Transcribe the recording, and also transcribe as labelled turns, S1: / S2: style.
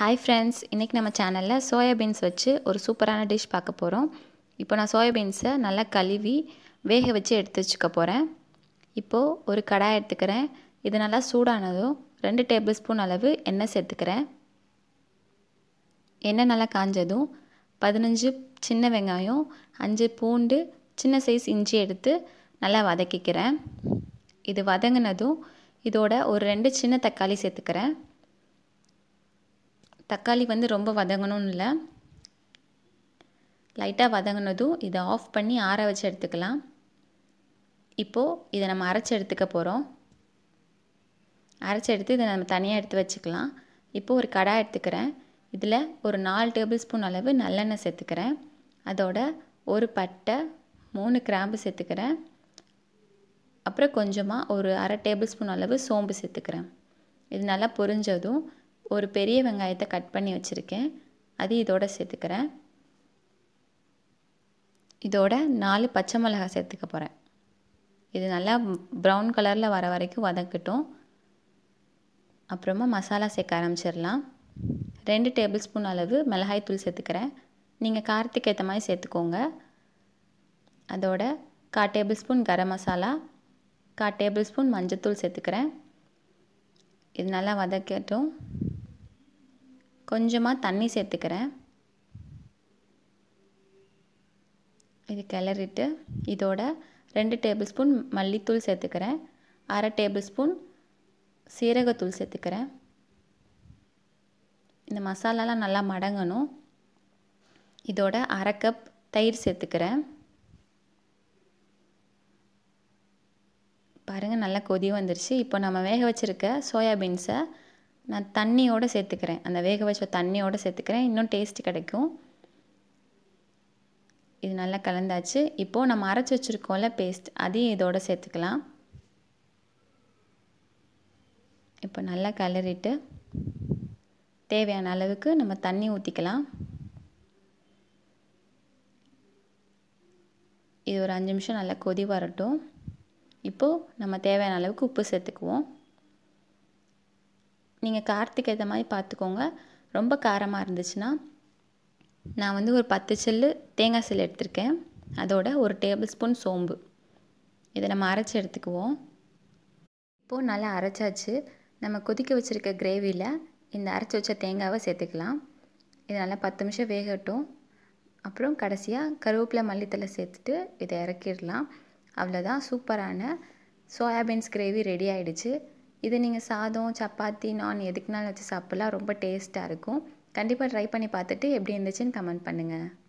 S1: hi friends இன்றைக்கி நம்ம சேனலில் சோயாபீன்ஸ் வச்சு ஒரு சூப்பரான டிஷ் பார்க்க போகிறோம் இப்போ நான் சோயாபீன்ஸை நல்லா கழுவி வேக வச்சு எடுத்து வச்சுக்க போகிறேன் இப்போது ஒரு கடாய் எடுத்துக்கிறேன் இது நல்லா சூடானதும் ரெண்டு டேபிள் ஸ்பூன் அளவு எண்ணெய் சேர்த்துக்கிறேன் எண்ணெய் நல்லா காஞ்சதும் பதினஞ்சு சின்ன வெங்காயம் அஞ்சு பூண்டு சின்ன சைஸ் இஞ்சி எடுத்து நல்லா வதக்கிக்கிறேன் இது வதங்கினதும் இதோட ஒரு ரெண்டு சின்ன தக்காளி சேர்த்துக்கிறேன் தக்காளி வந்து ரொம்ப வதங்கணும்னு இல்லை லைட்டாக வதங்கினதும் இதை ஆஃப் பண்ணி ஆற வச்சு எடுத்துக்கலாம் இப்போது இதை நம்ம அரைச்சி எடுத்துக்க போகிறோம் அரைச்சி எடுத்து இதை நம்ம தனியாக எடுத்து வச்சுக்கலாம் இப்போது ஒரு கடாய் எடுத்துக்கிறேன் இதில் ஒரு நாலு டேபிள் ஸ்பூன் அளவு நல்லெண்ணெய் சேர்த்துக்கிறேன் அதோட ஒரு பட்டை மூணு கிராம்பு சேர்த்துக்கிறேன் அப்புறம் கொஞ்சமாக ஒரு அரை டேபிள் ஸ்பூன் அளவு சோம்பு சேர்த்துக்கிறேன் இது நல்லா பொரிஞ்சதும் ஒரு பெரிய வெங்காயத்தை கட் பண்ணி வச்சுருக்கேன் அது இதோட சேர்த்துக்கிறேன் இதோட நாலு பச்சை மிளகாய் சேர்த்துக்க போகிறேன் இது நல்லா ப்ரௌன் கலரில் வர வரைக்கும் வதக்கட்டும் அப்புறமா மசாலா சேர்க்க ஆரம்பிச்சிடலாம் ரெண்டு டேபிள் ஸ்பூன் அளவு மிளகாய் தூள் சேர்த்துக்கிறேன் நீங்கள் காரத்துக்கு ஏற்ற மாதிரி சேர்த்துக்கோங்க அதோட கா டேபிள் ஸ்பூன் கரம் மசாலா கா டேபிள் ஸ்பூன் மஞ்சத்தூள் சேர்த்துக்கிறேன் இது நல்லா வதக்கட்டும் கொஞ்சமாக தண்ணி சேர்த்துக்கிறேன் இது கிளறிட்டு இதோட ரெண்டு டேபிள் ஸ்பூன் மல்லித்தூள் சேர்த்துக்கிறேன் அரை டேபிள் ஸ்பூன் சீரகத்தூள் சேர்த்துக்கிறேன் இந்த மசாலாலாம் நல்லா மடங்கணும் இதோட அரை கப் தயிர் சேர்த்துக்கிறேன் பாருங்கள் நல்லா கொதி வந்துருச்சு இப்போ நம்ம வேக வச்சுருக்க சோயாபீன்ஸை நான் தண்ணியோடு சேர்த்துக்கிறேன் அந்த வேக வச்ச தண்ணியோடு சேர்த்துக்கிறேன் இன்னும் டேஸ்ட் கிடைக்கும் இது நல்லா கலந்தாச்சு இப்போது நம்ம அரைச்சி வச்சுருக்கோம்ல பேஸ்ட் அதையும் இதோடு சேர்த்துக்கலாம் இப்போ நல்லா கிளறிட்டு தேவையான அளவுக்கு நம்ம தண்ணி ஊற்றிக்கலாம் இது ஒரு அஞ்சு நிமிஷம் நல்லா கொதி வரட்டும் இப்போது நம்ம தேவையான அளவுக்கு உப்பு சேர்த்துக்குவோம் நீங்கள் காரத்துக்கு ஏற்ற மாதிரி பார்த்துக்கோங்க ரொம்ப காரமாக இருந்துச்சுன்னா நான் வந்து ஒரு பத்து செல்லு தேங்காய் செல் எடுத்திருக்கேன் அதோட ஒரு டேபிள் ஸ்பூன் சோம்பு இதை நம்ம அரைச்சி எடுத்துக்குவோம் இப்போது நல்லா அரைச்சாச்சு நம்ம கொதிக்க வச்சுருக்க கிரேவியில் இந்த அரைச்சி வச்ச தேங்காவை சேர்த்துக்கலாம் இது நல்லா பத்து நிமிஷம் வேகட்டும் அப்புறம் கடைசியாக கருவேப்பிலை மல்லித்தலை சேர்த்துட்டு இதை இறக்கிடலாம் அவ்வளோதான் சூப்பரான சோயாபீன்ஸ் கிரேவி ரெடி ஆகிடுச்சு இது நீங்கள் சாதம் சப்பாத்தி நான் எதுக்குனாலும் வச்சு சாப்பிட்லாம் ரொம்ப டேஸ்ட்டாக இருக்கும் கண்டிப்பாக ட்ரை பண்ணி பார்த்துட்டு எப்படி இருந்துச்சுன்னு கமெண்ட் பண்ணுங்கள்